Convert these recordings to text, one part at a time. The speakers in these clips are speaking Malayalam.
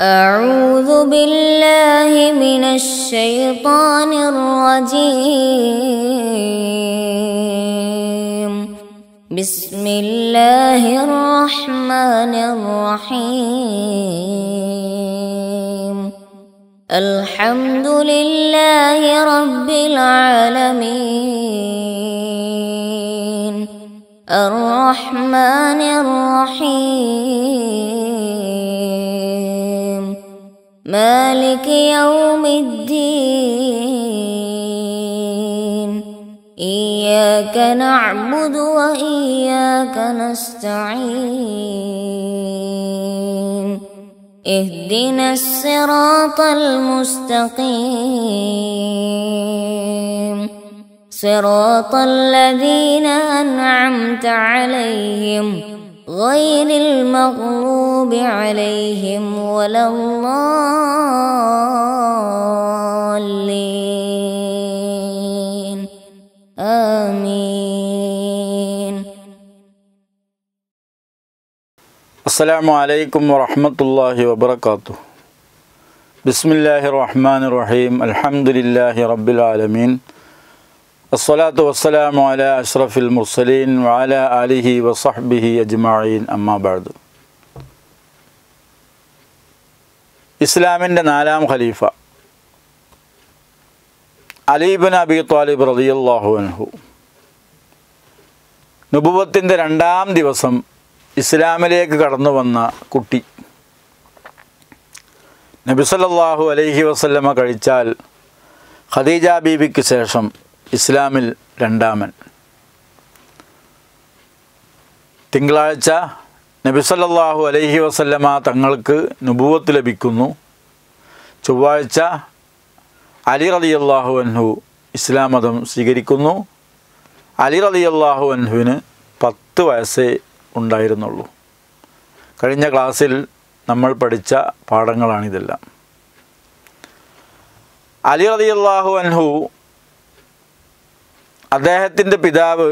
أعوذ بالله من الشيطان الرجيم بسم الله الرحمن الرحيم الحمد لله رب العالمين الرحمن الرحيم مالك يوم الدين إياك نعبد وإياك نستعين اهدنا الصراط المستقيم صراط الذين أنعمت عليهم غير المغضوب عليهم ولا الضالين آمين السلام عليكم ورحمة الله وبركاته بسم الله الرحمن الرحيم الحمد لله رب العالمين الصلاة والسلام على أشرف المرسلين وعلى آله وصحبه أجمعين أما بعد ഇസ്ലാമിൻ്റെ നാലാം ഖലീഫ അലീബിൻ അബി താലിബ് റളിയല്ലാഹു അൻഹു നുബുവത്തിൻ്റെ രണ്ടാം ദിവസം ഇസ്ലാമിലേക്ക് കടന്നു വന്ന കുട്ടി നബിസല്ലാഹു അലൈഹി വസല്ലമ കഴിച്ചാൽ ഖദീജ ബീവിക്ക് ശേഷം ഇസ്ലാമിൽ രണ്ടാമൻ തിങ്കളാഴ്ച നബിസല്ലാഹു അലൈഹി വസല്ലമ തങ്ങൾക്ക് നുബുവത്ത് ലഭിക്കുന്നു ചൊവ്വാഴ്ച അലി റളിയല്ലാഹു അൻഹു ഇസ്ലാം മതം സ്വീകരിക്കുന്നു അലി റളിയല്ലാഹു അൻഹുവിന് പത്ത് വയസ്സേ ഉണ്ടായിരുന്നുള്ളൂ കഴിഞ്ഞ ക്ലാസ്സിൽ നമ്മൾ പഠിച്ച പാഠങ്ങളാണിതെല്ലാം അലി റളിയല്ലാഹു അൻഹു അദ്ദേഹത്തിൻ്റെ പിതാവ്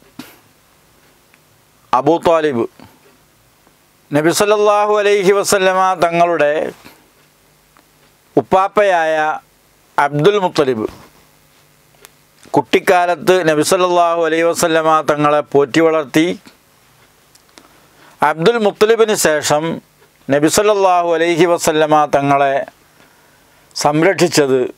അബൂ താലിബ് നബി സല്ലല്ലാഹു അലൈഹി വസല്ലമ തങ്ങളുടെ ഉപ്പാപ്പയായ അബ്ദുൽ മുത്തലിബ് കുട്ടിക്കാലത്ത് നബി സല്ലല്ലാഹു അലൈഹി വസല്ലമ തങ്ങളെ പോറ്റി വളർത്തി അബ്ദുൽ മുത്തലിബിന് ശേഷം നബി സല്ലല്ലാഹു അലൈഹി വസല്ലമ തങ്ങളെ സംരക്ഷിച്ചത്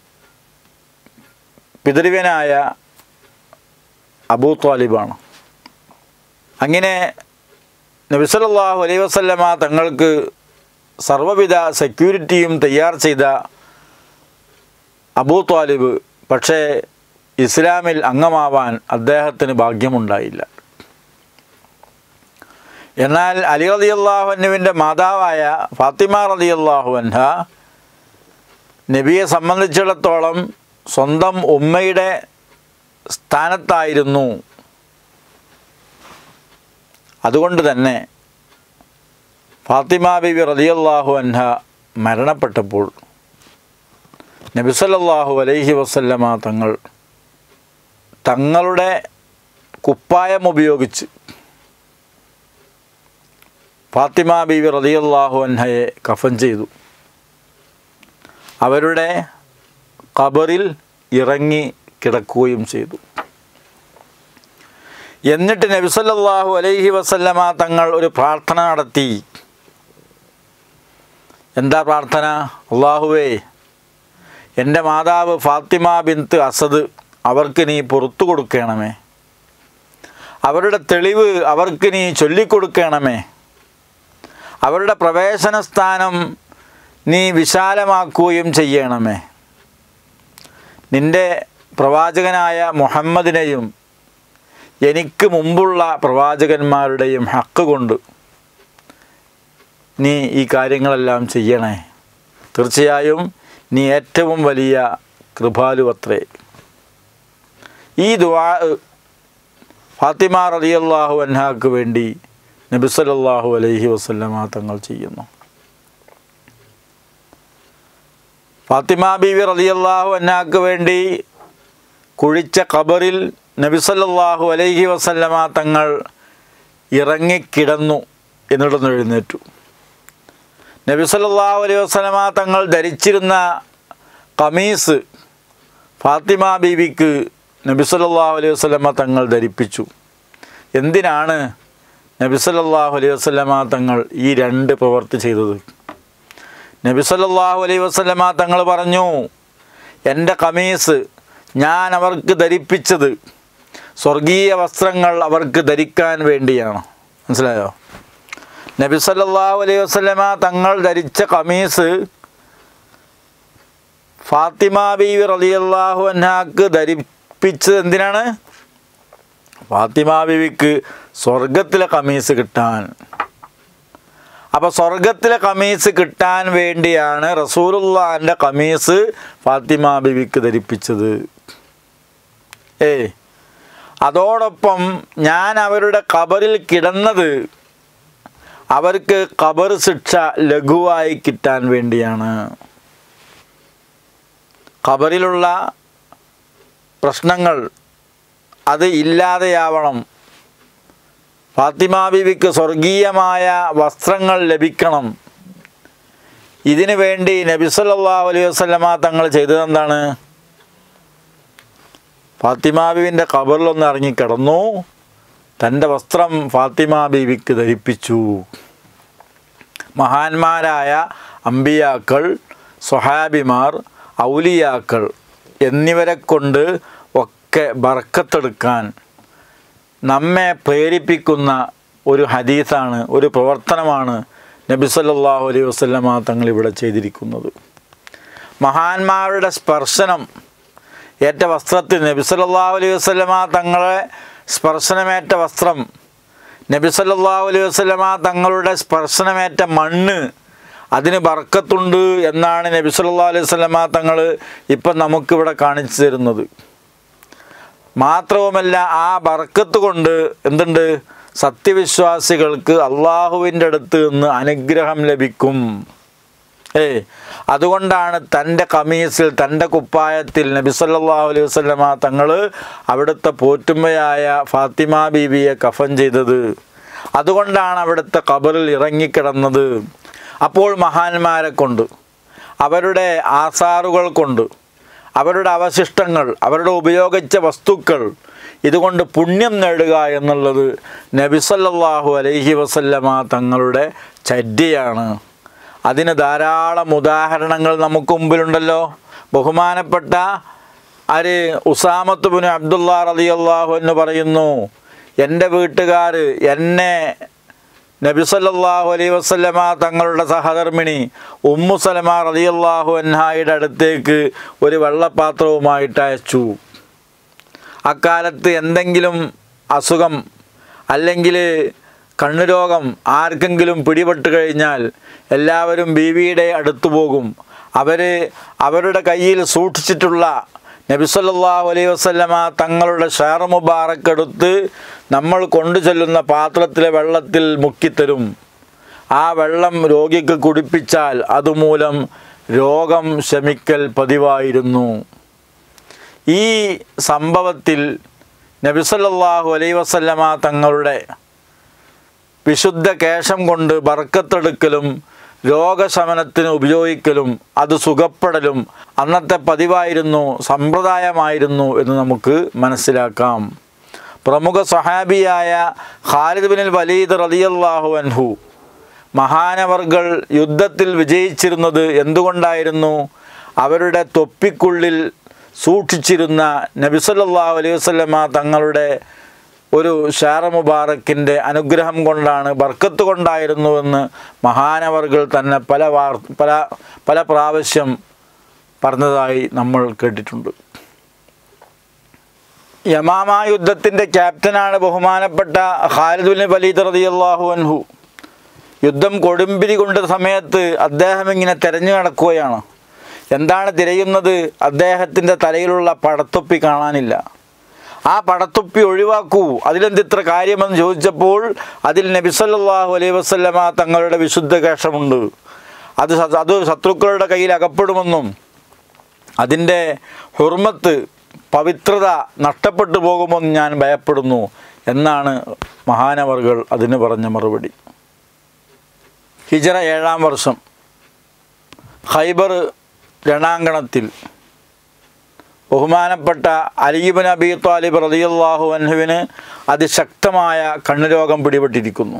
പിതൃവനായ അബൂ ത്വാലിബാണ് അങ്ങനെ നബി സല്ലല്ലാഹു അലൈഹി വസല്ലമ തങ്ങൾക്ക് സർവ്വവിധ സെക്യൂരിറ്റിയും തയ്യാർ ചെയ്ത അബൂ ത്വാലിബ് പക്ഷേ ഇസ്ലാമിൽ അംഗമാവാൻ അദ്ദേഹത്തിന് ഭാഗ്യമുണ്ടായില്ല എന്നാൽ അലി റതി അള്ളാഹുവിൻ്റെ മാതാവായ ഫാത്തിമ റതി അൻഹ നബിയെ സംബന്ധിച്ചിടത്തോളം സ്വന്തം ഉമ്മയുടെ സ്ഥാനത്തായിരുന്നു അതുകൊണ്ട് തന്നെ ഫാത്തിമ ബിബി റതിയല്ലാഹു അൻഹ മരണപ്പെട്ടപ്പോൾ നബിസല്ലാഹു അലൈഹി വസല്ലമ തങ്ങൾ തങ്ങളുടെ കുപ്പായം ഉപയോഗിച്ച് ഫാത്തിമ ബീവി റതിയല്ലാഹു അൻഹയെ കഫൻ ചെയ്തു അവരുടെ ഖബറിൽ ഇറങ്ങി കിടക്കുകയും ചെയ്തു എന്നിട്ട് നബിസല്ലാഹു അലൈഹി വസല്ലമ തങ്ങൾ ഒരു പ്രാർത്ഥന നടത്തി എന്താ പ്രാർത്ഥന അള്ളാഹുവേ എൻ്റെ മാതാവ് ഫാത്തിമ ബിന്ത് അസദ് അവർക്ക് നീ പുറത്തു കൊടുക്കണമേ അവരുടെ തെളിവ് അവർക്ക് നീ ചൊല്ലിക്കൊടുക്കണമേ അവരുടെ പ്രവേശന സ്ഥാനം നീ വിശാലമാക്കുകയും ചെയ്യണമേ നിൻ്റെ പ്രവാചകനായ മുഹമ്മദിനെയും എനിക്ക് മുമ്പുള്ള പ്രവാചകന്മാരുടെയും ഹക്ക് കൊണ്ട് നീ ഈ കാര്യങ്ങളെല്ലാം ചെയ്യണേ തീർച്ചയായും നീ ഏറ്റവും വലിയ കൃപാലുവത്രേ ഈ ദുവാ ഫാത്തിമ റളിയല്ലാഹു അൻഹാക്ക് വേണ്ടി നബി സല്ലല്ലാഹു അലൈഹി വസല്ലമ തങ്ങൾ ചെയ്യുന്നു ഫാത്തിമ ബീവി റളിയല്ലാഹു അൻഹാക്ക് വേണ്ടി കുഴിച്ച ഖബറിൽ നബി സല്ലല്ലാഹു അലൈഹി വസല്ലമ തങ്ങൾ ഇറങ്ങിക്കിടന്നു എന്നിട്ടൊന്ന് എഴുന്നേറ്റു നബി സല്ലല്ലാഹു അലൈഹി വസല്ലമ തങ്ങൾ ധരിച്ചിരുന്ന കമീസ് ഫാത്തിമ ബീവിക്ക് നബി സല്ലല്ലാഹു അലൈഹി വസല്ലമ തങ്ങൾ ധരിപ്പിച്ചു എന്തിനാണ് നബി സല്ലല്ലാഹു അലൈഹി വസല്ലമ തങ്ങൾ ഈ രണ്ട് പ്രവൃത്തി ചെയ്തത് നബി സല്ലല്ലാഹു അലൈഹി വസല്ലമ തങ്ങൾ പറഞ്ഞു എൻ്റെ കമീസ് ഞാൻ അവർക്ക് ധരിപ്പിച്ചത് സ്വർഗീയ വസ്ത്രങ്ങൾ അവർക്ക് ധരിക്കാൻ വേണ്ടിയാണ് മനസ്സിലായോ നബി സല്ലല്ലാഹു അലൈഹി വസല്ലമ തങ്ങൾ ധരിച്ച കമീസ് ഫാത്തിമ ബീവി റളിയല്ലാഹു അൻഹാക്ക് ധരിപ്പിച്ചത് എന്തിനാണ് ഫാത്തിമ ബീവിക്ക് സ്വർഗത്തിലെ കമീസ് കിട്ടാൻ അപ്പോൾ സ്വർഗത്തിലെ കമീസ് കിട്ടാൻ വേണ്ടിയാണ് റസൂലുള്ളാൻ്റെ കമീസ് ഫാത്തിമ ബീവിക്ക് ധരിപ്പിച്ചത് ഏ അതോടൊപ്പം ഞാൻ അവരുടെ കബറിൽ കിടന്നത് അവർക്ക് കബർ ശിക്ഷ ലഘുവായി കിട്ടാൻ വേണ്ടിയാണ് ഖബറിലുള്ള പ്രശ്നങ്ങൾ അത് ഇല്ലാതെയാവണം ഫാത്തിമ ബീവിക്ക് സ്വർഗീയമായ വസ്ത്രങ്ങൾ ലഭിക്കണം ഇതിനു വേണ്ടി നബി സല്ലല്ലാഹു അലൈഹി വസല്ലമ തങ്ങൾ ചെയ്തതെന്താണ് ഫാത്തിമ ബീവിൻ്റെ ഖബറിലൊന്ന് ഇറങ്ങിക്കിടന്നു തൻ്റെ വസ്ത്രം ഫാത്തിമ ബീവിക്ക് ധരിപ്പിച്ചു മഹാന്മാരായ അമ്പിയാക്കൾ സ്വഹാബിമാർ ഔലിയാക്കൾ എന്നിവരെ കൊണ്ട് ഒക്കെ ബർക്കത്തെടുക്കാൻ നമ്മെ പ്രേരിപ്പിക്കുന്ന ഒരു ഹദീസാണ് ഒരു പ്രവർത്തനമാണ് നബി സല്ലല്ലാഹു അലൈഹി വസല്ലമ തങ്ങൾ ഇവിടെ ചെയ്തിരിക്കുന്നത് മഹാന്മാരുടെ സ്പർശനം ഏറ്റ വസ്ത്രത്തിൽ നബി സല്ലല്ലാഹു അലൈഹി വസല്ലമ തങ്ങളെ സ്പർശനമേറ്റ വസ്ത്രം നബി സല്ലല്ലാഹു അലൈഹി വസല്ലമ തങ്ങളുടെ സ്പർശനമേറ്റ മണ്ണ് അതിന് ബർക്കത്തുണ്ട് എന്നാണ് നബി സല്ലല്ലാഹു അലൈഹി വസല്ലമ തങ്ങൾ ഇപ്പം നമുക്കിവിടെ കാണിച്ചു തരുന്നത് മാത്രവുമല്ല ആ ബർക്കത്ത് കൊണ്ട് എന്തുണ്ട് സത്യവിശ്വാസികൾക്ക് അള്ളാഹുവിൻ്റെ അടുത്ത് നിന്ന് അനുഗ്രഹം ലഭിക്കും ഏ അതുകൊണ്ടാണ് തൻ്റെ കമീസിൽ തൻ്റെ കുപ്പായത്തിൽ നബി സല്ലല്ലാഹു അലൈഹി വസല്ലമ തങ്ങൾ അവിടുത്തെ പോറ്റുമ്മയായ ഫാത്തിമ ബീവിയെ കഫൻ ചെയ്തത് അതുകൊണ്ടാണ് അവിടുത്തെ ഖബറിൽ ഇറങ്ങിക്കിടന്നത് അപ്പോൾ മഹാന്മാരെ കൊണ്ട് അവരുടെ ആസാറുകൾ കൊണ്ട് അവരുടെ അവശിഷ്ടങ്ങൾ അവരുടെ ഉപയോഗിച്ച വസ്തുക്കൾ ഇതുകൊണ്ട് പുണ്യം നേടുക എന്നുള്ളത് നബി സല്ലല്ലാഹു അലൈഹി വസല്ലമ തങ്ങളുടെ ചര്യയാണ് അതിന് ധാരാളം ഉദാഹരണങ്ങൾ നമുക്ക് മുമ്പിലുണ്ടല്ലോ ബഹുമാനപ്പെട്ട ആര് ഉസാമത്ത് ബിൻ അബ്ദുള്ള റളിയല്ലാഹു എന്ന് പറയുന്നു എൻ്റെ വീട്ടുകാർ എന്നെ നബി സല്ലല്ലാഹു അലൈഹി വസല്ലമ തങ്ങളുടെ സഹധർമ്മിണി ഉമ്മു സലമ റളിയല്ലാഹു അൻഹായുടെ അടുത്തേക്ക് ഒരു വെള്ളപ്പാത്രവുമായിട്ട് അയച്ചു അക്കാലത്ത് എന്തെങ്കിലും അസുഖം അല്ലെങ്കിൽ കണ്ണുരോഗം ആർക്കെങ്കിലും പിടിപെട്ട് കഴിഞ്ഞാൽ എല്ലാവരും ബീവിയുടെ അടുത്തു പോകും അവർ അവരുടെ കയ്യിൽ സൂക്ഷിച്ചിട്ടുള്ള നബിസല്ലാഹു അലൈഹി വസല്ലമ തങ്ങളുടെ ഷാർ മുബാറക്ക് എടുത്ത് നമ്മൾ കൊണ്ടു ചെല്ലുന്ന പാത്രത്തിലെ വെള്ളത്തിൽ മുക്കിത്തരും ആ വെള്ളം രോഗിക്ക് കുടിപ്പിച്ചാൽ അതുമൂലം രോഗം ശമിക്കൽ പതിവായിരുന്നു ഈ സംഭവത്തിൽ നബിസല്ലാഹു അലൈ വസല്ലമ തങ്ങളുടെ വിശുദ്ധ കേശം കൊണ്ട് ബർക്കത്തെടുക്കലും രോഗശമനത്തിന് ഉപയോഗിക്കലും അത് സുഖപ്പെടലും അന്നത്തെ പതിവായിരുന്നു സമ്പ്രദായമായിരുന്നു എന്ന് നമുക്ക് മനസ്സിലാക്കാം പ്രമുഖ സഹാബിയായ ഖാലിദ് ബിൻ വലീദ് റളിയല്ലാഹു അൻഹു മഹാനവർകൾ യുദ്ധത്തിൽ വിജയിച്ചിരുന്നത് എന്തുകൊണ്ടായിരുന്നു അവരുടെ തൊപ്പിക്കുള്ളിൽ സൂക്ഷിച്ചിരുന്ന നബിസല്ലാഹു അലൈഹി വസല്ലമ തങ്ങളുടെ ഒരു ഷാറ മുബാറക്കിൻ്റെ അനുഗ്രഹം കൊണ്ടാണ് ബർക്കത്ത് കൊണ്ടായിരുന്നുവെന്ന് മഹാനവർകൾ തന്നെ പല വാർ പല പല പ്രാവശ്യം പറഞ്ഞതായി നമ്മൾ കേട്ടിട്ടുണ്ട് യമാമ യുദ്ധത്തിൻ്റെ ക്യാപ്റ്റനാണ് ബഹുമാനപ്പെട്ട ഖാലിദുൽ വലീദ് റളിയല്ലാഹു അൻഹു യുദ്ധം കൊടുമ്പിരി കൊണ്ട സമയത്ത് അദ്ദേഹം ഇങ്ങനെ തിരഞ്ഞു നടക്കുകയാണ് എന്താണ് തിരയുന്നത് അദ്ദേഹത്തിൻ്റെ തലയിലുള്ള പടത്തൊപ്പി കാണാനില്ല ആ പടത്തൊപ്പി ഒഴിവാക്കൂ അതിലെന്തിത്ര കാര്യമെന്ന് ചോദിച്ചപ്പോൾ അതിൽ നബിസല്ലാഹു അലൈഹി വസല്ലമ തങ്ങളുടെ വിശുദ്ധ കേശമുണ്ട് അത് സ- അത് ശത്രുക്കളുടെ കയ്യിൽ അകപ്പെടുമെന്നും അതിൻ്റെ ഹുർമത്ത് പവിത്രത നഷ്ടപ്പെട്ടു പോകുമെന്ന് ഞാൻ ഭയപ്പെടുന്നു എന്നാണ് മഹാനവർകൾ അതിന് പറഞ്ഞ മറുപടി ഹിജറ ഏഴാം വർഷം ഖൈബർ രണാങ്കണത്തിൽ ബഹുമാനപ്പെട്ട അലീബ് നബി താലിബ് റളിയല്ലാഹു അൻഹുവിന് അതിശക്തമായ കണ്ണുരോഗം പിടിപെട്ടിരിക്കുന്നു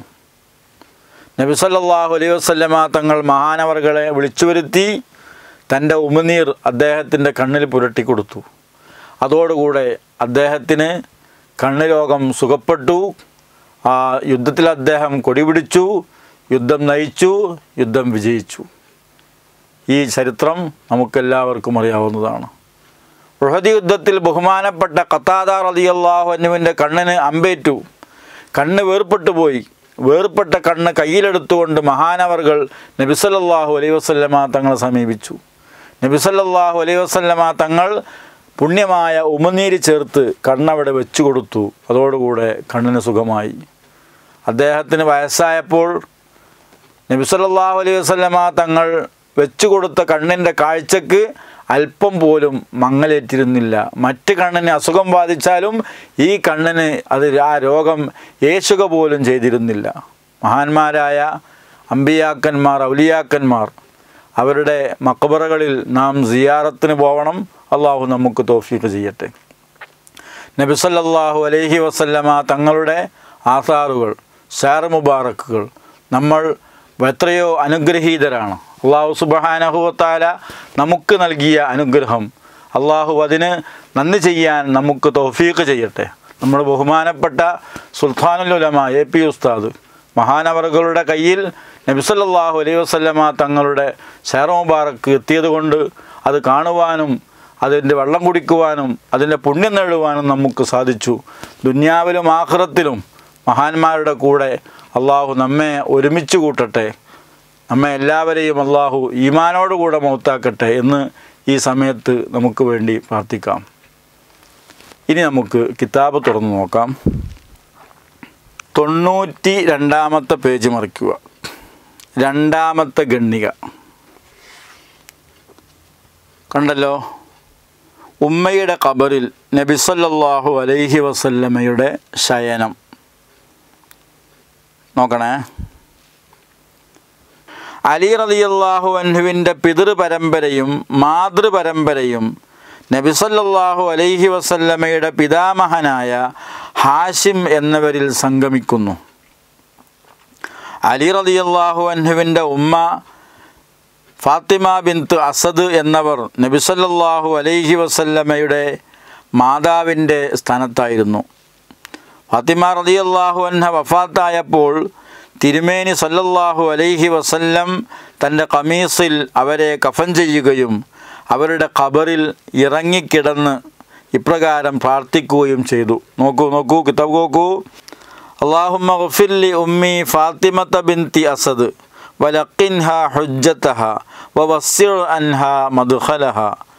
നബി സല്ലല്ലാഹു അലൈഹി വസല്ലമ തങ്ങൾ മഹാനവർകളെ വിളിച്ചു വരുത്തി തൻ്റെ ഉമിനീർ അദ്ദേഹത്തിൻ്റെ കണ്ണിൽ പുരട്ടി കൊടുത്തു അതോടുകൂടെ അദ്ദേഹത്തിന് കണ്ണ് രോഗം സുഖപ്പെട്ടു ആ യുദ്ധത്തിൽ അദ്ദേഹം കൊടിപിടിച്ചു യുദ്ധം നയിച്ചു യുദ്ധം വിജയിച്ചു ഈ ചരിത്രം നമുക്കെല്ലാവർക്കും അറിയാവുന്നതാണ് ഉഹദ് യുദ്ധത്തിൽ ബഹുമാനപ്പെട്ട ഖത്താദ റളിയല്ലാഹു അൻഹുവിൻ്റെ കണ്ണിന് അമ്പേറ്റു കണ്ണ് വേർപെട്ടു പോയി വേർപെട്ട കണ്ണ് കയ്യിലെടുത്തുകൊണ്ട് മഹാനവർകൾ നബിസല്ലാഹു അലൈഹി വസല്ലമ തങ്ങളെ സമീപിച്ചു നബിസല്ലാഹു അലൈഹി വസല്ലമ തങ്ങൾ പുണ്യമായ ഉമനീര് ചേർത്ത് കണ്ണവിടെ വെച്ചു കൊടുത്തു അതോടുകൂടെ കണ്ണിന് സുഖമായി അദ്ദേഹത്തിന് വയസ്സായപ്പോൾ നബിസല്ലാഹു അലൈഹി വസല്ലമ തങ്ങൾ വെച്ചു കൊടുത്ത കണ്ണിൻ്റെ കാഴ്ചക്ക് അല്പം പോലും മങ്ങലേറ്റിരുന്നില്ല മറ്റ് കണ്ണിന് അസുഖം ബാധിച്ചാലും ഈ കണ്ണിന് അത് ആ രോഗം യേശുക പോലും ചെയ്തിരുന്നില്ല മഹാന്മാരായ അമ്പിയാക്കന്മാർ ഔലിയാക്കന്മാർ അവരുടെ മക്ബറകളിൽ നാം സിയാറത്തിന് പോകണം അള്ളാഹു നമുക്ക് തോഫീക്ക് ചെയ്യട്ടെ നബി സല്ലല്ലാഹു അലൈഹി വസല്ലമ തങ്ങളുടെ ആസാറുകൾ ഷാർ മുബാറക്കുകൾ നമ്മൾ എത്രയോ അനുഗ്രഹീതരാണ് അള്ളാഹു സുബഹാനഹുവത്താല നമുക്ക് നൽകിയ അനുഗ്രഹം അള്ളാഹു അതിന് നന്ദി ചെയ്യാൻ നമുക്ക് തൗഫീഖ് ചെയ്യട്ടെ നമ്മുടെ ബഹുമാനപ്പെട്ട സുൽത്താനുലുലമ എ പി ഉസ്താദ് മഹാനവറുകളുടെ കയ്യിൽ നബിസല്ലാഹു അലൈഹി വസല്ലമ തങ്ങളുടെ ഷെയർ മുബാറക്ക് എത്തിയതുകൊണ്ട് അത് കാണുവാനും അതിൻ്റെ വെള്ളം കുടിക്കുവാനും അതിൻ്റെ പുണ്യം നേടുവാനും നമുക്ക് സാധിച്ചു ദുന്യാവിലും ആഹ്റത്തിലും മഹാന്മാരുടെ കൂടെ അള്ളാഹു നമ്മെ ഒരുമിച്ച് കൂട്ടട്ടെ നമ്മെ എല്ലാവരെയും അള്ളാഹു ഈമാനോടുകൂടെ മൗത്താക്കട്ടെ എന്ന് ഈ സമയത്ത് നമുക്ക് വേണ്ടി പ്രാർത്ഥിക്കാം ഇനി നമുക്ക് കിതാബ് തുറന്നു നോക്കാം തൊണ്ണൂറ്റി രണ്ടാമത്തെ പേജ് മറിക്കുക രണ്ടാമത്തെ ഗണ്ണിക കണ്ടല്ലോ ഉമ്മയുടെ ഖബറിൽ നബിസല്ലാഹു അലൈഹി വസല്ലമയുടെ ശയനം നോക്കണേ അലി റളിയല്ലാഹു അൻഹുവിൻ്റെ പിതൃപരമ്പരയും മാതൃപരമ്പരയും നബിസല്ലാഹു അലൈഹി വസല്ലമയുടെ പിതാമഹനായ ഹാഷിം എന്നവരിൽ സംഗമിക്കുന്നു അലി റളിയല്ലാഹു അൻഹുവിൻ്റെ ഉമ്മ ഫാത്തിമ ബിന്ത് അസദ് എന്നവർ നബിസല്ലാഹു അലൈഹി വസല്ലമയുടെ മാതാവിൻ്റെ സ്ഥാനത്തായിരുന്നു ഫാത്തിമ റളിയല്ലാഹു അൻഹ വഫാത്തായപ്പോൾ തിരുമേനി സല്ലല്ലാഹു അലൈഹി വസല്ലം തൻ്റെ കമീസിൽ അവരെ കഫൻ ചെയ്യുകയും അവരുടെ ഖബറിൽ ഇറങ്ങിക്കിടന്ന് ഇപ്രകാരം പ്രാർത്ഥിക്കുകയും ചെയ്തു നോക്കൂ നോക്കൂ കിതാബ് നോക്കൂ അള്ളാഹുമ്മ ഗഫില്ലി ഉമ്മി ഫാത്തിമത്ത ബിൻതി അസദ് വലഖിൻഹ ഹുജ്ജത്തഹ വവസ്സിർ അൻഹ മദ്ഖലഹ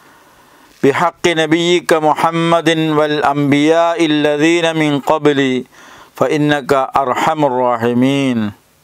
بحق نبيك محمد والأنبياء الذين من قبلي فإنك أرحم الراحمين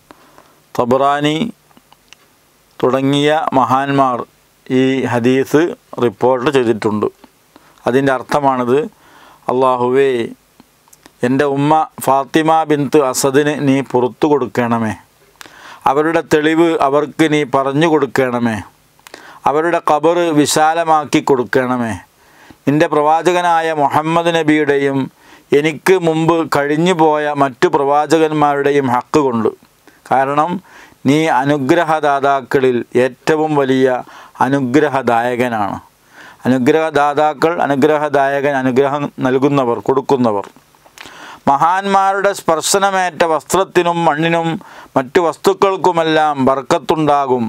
തബറാനി തുടങ്ങിയ മഹാന്മാർ ഈ ഹദീസ് റിപ്പോർട്ട് ചെയ്തിട്ടുണ്ട് അതിൻ്റെ അർത്ഥമാണിത് അള്ളാഹുവേ എൻ്റെ ഉമ്മ ഫാത്തിമ ബിന്ത് അസദിന് നീ പുറത്തു കൊടുക്കണമേ അവരുടെ തെളിവ് അവർക്ക് നീ പറഞ്ഞു കൊടുക്കണമേ അവരുടെ ഖബറ് വിശാലമാക്കി കൊടുക്കണമേ നിൻ്റെ പ്രവാചകനായ മുഹമ്മദ് നബിയുടെയും എനിക്ക് മുമ്പ് കഴിഞ്ഞു പോയ മറ്റു പ്രവാചകന്മാരുടെയും ഹക്ക് കൊണ്ട് കാരണം നീ അനുഗ്രഹദാതാക്കളിൽ ഏറ്റവും വലിയ അനുഗ്രഹദായകനാണ് അനുഗ്രഹദാതാക്കൾ അനുഗ്രഹദായകൻ അനുഗ്രഹം നൽകുന്നവർ കൊടുക്കുന്നവർ മഹാന്മാരുടെ സ്പർശനമേറ്റ വസ്ത്രത്തിനും മണ്ണിനും മറ്റു വസ്തുക്കൾക്കുമെല്ലാം ബർക്കത്തുണ്ടാകും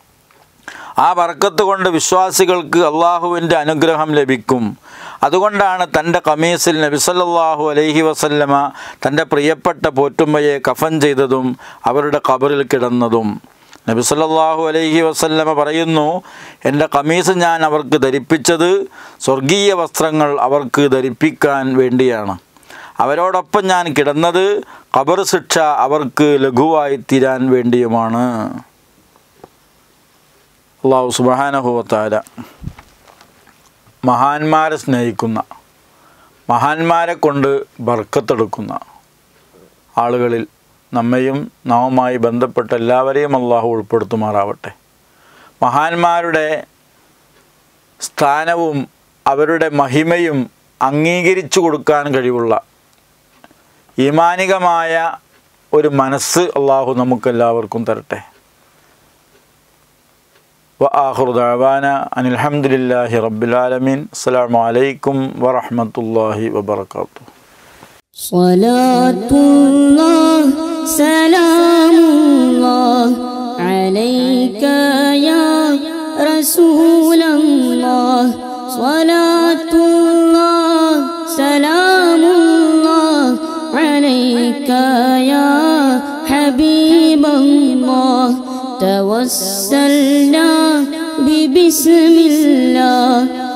ആ ബർക്കത്ത് കൊണ്ട് വിശ്വാസികൾക്ക് അള്ളാഹുവിൻ്റെ അനുഗ്രഹം ലഭിക്കും അതുകൊണ്ടാണ് തൻ്റെ കമീസിൽ നബിസല്ലാഹു അലൈഹി വസല്ലമ തൻ്റെ പ്രിയപ്പെട്ട പോറ്റുമ്മയെ കഫൻ ചെയ്തതും അവരുടെ കബറിൽ കിടന്നതും നബിസല്ലാഹു അലൈഹി വസല്ലമ പറയുന്നു എൻ്റെ കമീസ് ഞാൻ അവർക്ക് ധരിപ്പിച്ചത് സ്വർഗീയ വസ്ത്രങ്ങൾ അവർക്ക് ധരിപ്പിക്കാൻ വേണ്ടിയാണ് അവരോടൊപ്പം ഞാൻ കിടന്നത് ഖബർ ശിക്ഷ അവർക്ക് ലഘുവായി തീരാൻ വേണ്ടിയുമാണ് അള്ളാഹു സുബാനഹുവത്താര മഹാന്മാരെ സ്നേഹിക്കുന്ന മഹാന്മാരെ കൊണ്ട് ബർക്കത്തെടുക്കുന്ന ആളുകളിൽ നമ്മയും നാവുമായി ബന്ധപ്പെട്ട എല്ലാവരെയും അള്ളാഹു ഉൾപ്പെടുത്തുമാറാവട്ടെ മഹാന്മാരുടെ സ്ഥാനവും അവരുടെ മഹിമയും അംഗീകരിച്ചു കൊടുക്കാൻ കഴിവുള്ള ഈമാനികമായ ഒരു മനസ്സ് അള്ളാഹു നമുക്കെല്ലാവർക്കും തരട്ടെ وآخر دعوانا أن الحمد لله رب العالمين السلام عليكم ورحمة الله وبركاته صلاة الله سلام الله عليك يا رسول الله صلاة الله سلام الله عليك يا حبيب الله توسلنا ببسم الله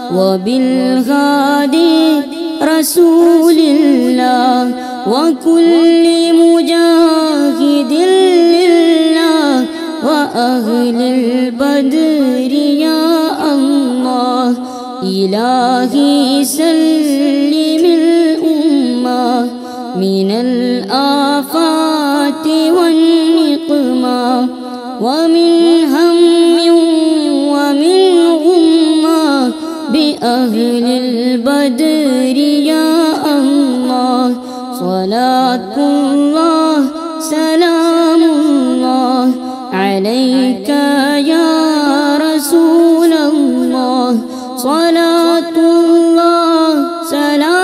وبالهادي رسول الله وكل مجاهد لله وأهل البدر يا الله إلهي سلم الأمة من الآفات والنقمة ومن هم ومن غمة بأهل البدر يا الله صلاة الله سلام الله عليك يا رسول الله صلاة الله سلام